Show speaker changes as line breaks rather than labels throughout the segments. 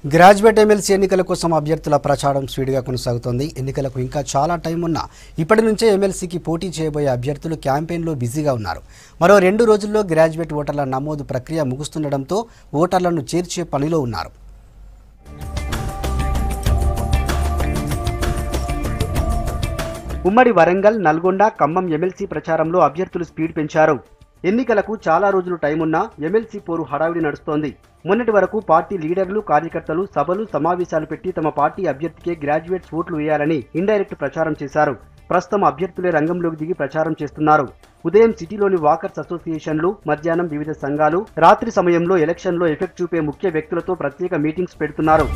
graduate MLC ఎన్నికల కోసం అభ్యర్థుల ప్రచారం స్పీడ్గా కొనసాగుతోంది ఎన్నికలకు ఇంకా చాలా టైం ఉన్నా ఇప్పటి నుంచే ఎమ్మెల్సీకి పోటీ చేయబోయే అభ్యర్థులు క్యాంపెయిన్లో బిజీగా ఉన్నారు మరో రెండు రోజుల్లో గ్రాడ్యుయేట్ ఓటర్ల నమోదు ప్రక్రియ ముగుస్తుండటంతో ఓటర్లను చేర్చే పనిలో ఉన్నారు ఉమ్మడి వరంగల్ నల్గొండ ఖమ్మం ఎమ్మెల్సీ ప్రచారంలో అభ్యర్థులు స్పీడ్ పెంచారు ఎన్నికలకు చాలా రోజులు టైం ఉన్నా ఎమ్మెల్సీ పోరు హడావిడి నడుస్తోంది మొన్నటి వరకు పార్టీ లీడర్లు కార్యకర్తలు సభలు సమావేశాలు పెట్టి తమ పార్టీ అభ్యర్థికే గ్రాడ్యుయేట్స్ ఓట్లు వేయాలని ఇండైరెక్ట్ ప్రచారం చేశారు ప్రస్తుతం అభ్యర్థులే రంగంలోకి దిగి ప్రచారం చేస్తున్నారు ఉదయం సిటీలోని వాకర్స్ అసోసియేషన్లు మధ్యాహ్నం వివిధ సంఘాలు రాత్రి సమయంలో ఎలక్షన్లో ఎఫెక్ట్ చూపే ముఖ్య వ్యక్తులతో ప్రత్యేక మీటింగ్స్ పెడుతున్నారు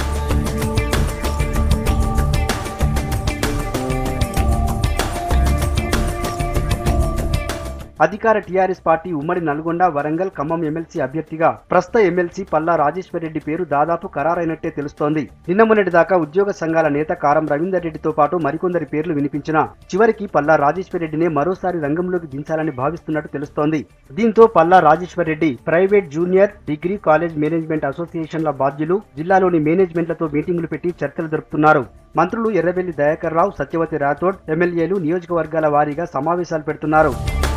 అధికార టీఆర్ఎస్ పార్టీ ఉమ్మడి నల్గొండ వరంగల్ ఖమ్మం ఎమ్మెల్సీ అభ్యర్థిగా ప్రస్తుత ఎమ్మెల్సీ పల్లా రాజేశ్వర్ రెడ్డి పేరు దాదాపు ఖరారైనట్టే తెలుస్తోంది నిన్న మొన్నటి దాకా ఉద్యోగ సంఘాల నేత కారం రవీందర్ రెడ్డితో పాటు మరికొందరి పేర్లు వినిపించినా చివరికి పల్లా రాజేశ్వర్ రెడ్డినే మరోసారి రంగంలోకి దించాలని భావిస్తున్నట్టు తెలుస్తోంది దీంతో Palla Rajeshwar Reddy private junior degree college management అసోసియేషన్ల బాధ్యులు జిల్లాలోని మేనేజ్మెంట్లతో మీటింగులు పెట్టి చర్చలు జరుపుతున్నారు మంత్రులు ఎర్రబెల్లి దయాకర్ రావు సత్యవతి రాథోడ్ ఎమ్మెల్యేలు నియోజకవర్గాల వారీగా సమావేశాలు పెడుతున్నారు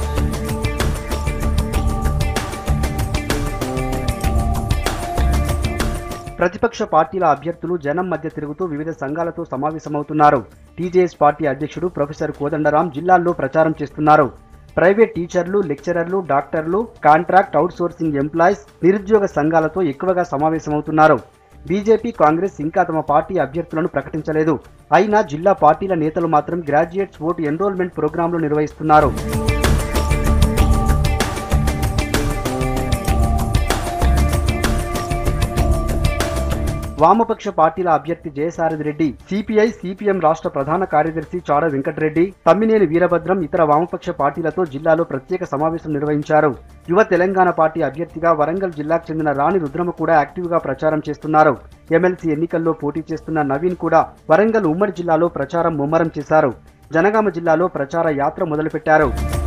ప్రతిపక్ష పార్టీల అభ్యర్థులు జనం మధ్య తిరుగుతూ వివిధ సంఘాలతో సమావేశమవుతున్నారు టీజేఎస్ పార్టీ అధ్యక్షుడు ప్రొఫెసర్ కోదండరాం జిల్లాల్లో ప్రచారం చేస్తున్నారు ప్రైవేట్ టీచర్లు లెక్చరర్లు డాక్టర్లు కాంట్రాక్ట్ అవుట్సోర్సింగ్ ఎంప్లాయీస్ నిరుద్యోగ సంఘాలతో ఎక్కువగా సమావేశమవుతున్నారు బీజేపీ కాంగ్రెస్ ఇంకా తమ పార్టీ అభ్యర్థులను ప్రకటించలేదు అయినా జిల్లా పార్టీల నేతలు మాత్రం గ్రాడ్యుయేట్స్ ఓటు ఎన్రోల్మెంట్ ప్రోగ్రాంలు నిర్వహిస్తున్నారు వామపక్ష పార్టీల అభ్యర్థి జయసారథి రెడ్డి సిపిఐ సిపిఎం రాష్ట్ర ప్రధాన కార్యదర్శి చాడ వెంకటరెడ్డి తమ్మినేని వీరభద్రం ఇతర వామపక్ష పార్టీలతో జిల్లాలో ప్రత్యేక సమావేశం నిర్వహించారు యువ తెలంగాణ పార్టీ అభ్యర్థిగా వరంగల్ జిల్లాకు చెందిన రాణి రుద్రమ కూడా యాక్టివ్ గా ప్రచారం చేస్తున్నారు ఎమ్మెల్సీ ఎన్నికల్లో పోటీ చేస్తున్న నవీన్ కూడా వరంగల్ ఉమ్మడి జిల్లాలో ప్రచారం ముమ్మరం చేశారు జనగామ జిల్లాలో ప్రచార యాత్ర మొదలుపెట్టారు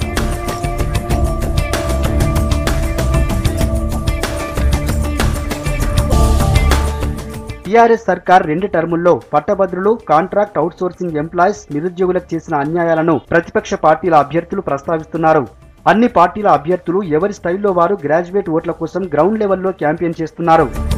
టీఆర్ఎస్ సర్కార్ రెండు టర్ముల్లో పట్టభద్రులు కాంట్రాక్ట్ అవుట్సోర్సింగ్ ఎంప్లాయీస్ నిరుద్యోగులకు చేసిన అన్యాయాలను ప్రతిపక్ష పార్టీల అభ్యర్థులు ప్రస్తావిస్తున్నారు అన్ని పార్టీల అభ్యర్థులు ఎవరి స్టైల్లో వారు గ్రాడ్యుయేట్ ఓట్ల కోసం గ్రౌండ్ లెవెల్లో క్యాంపెయిన్ చేస్తున్నారు